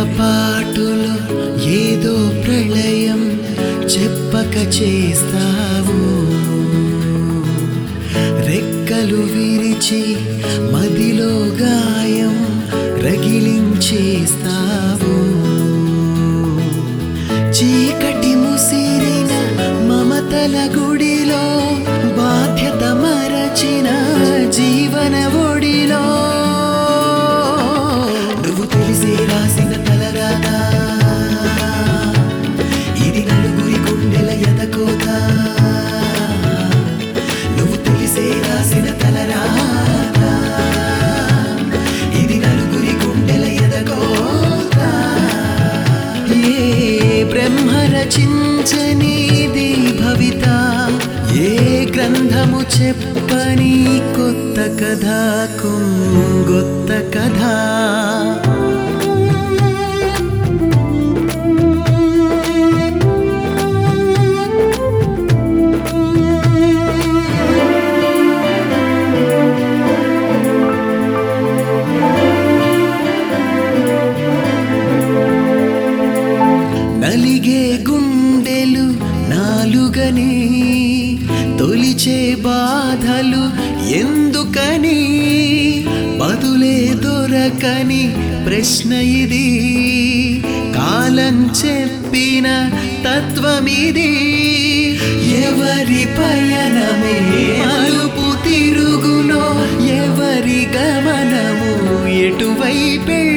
రెప్పపాటులో ఏదో ప్రళయం చెప్పక చేస్తావు రెక్కలు విరిచి మదిలో గాయం రగిలించేస్తావు చీకటి ముసిరిన మమతల గుడిలో బాధ్యత మరచిన జీవన ఒడిలో నువ్వు తెలిసే రాసిన తలరాదా ఇది నలుగురి గుండెల ఎదకోత నువ్వు తెలిసే రాసిన తలరాదా ఇది నలుగురి గుండెల ఎదకోత ఏ బ్రహ్మ రచించనిది భవిత ఏ గ్రంథము చెప్పని కొత్త కథ కొంగొత్త కథ నలిగే గుండెలు నాలుగని తొలిచే బాధలు ఎందుకని బదులే దొరకని ప్రశ్న ఇది కాలం చెప్పిన తత్వమిది ఎవరి పయనమే మలుపు తిరుగునో ఎవరి గమనము ఎటువైపెళ్ళునో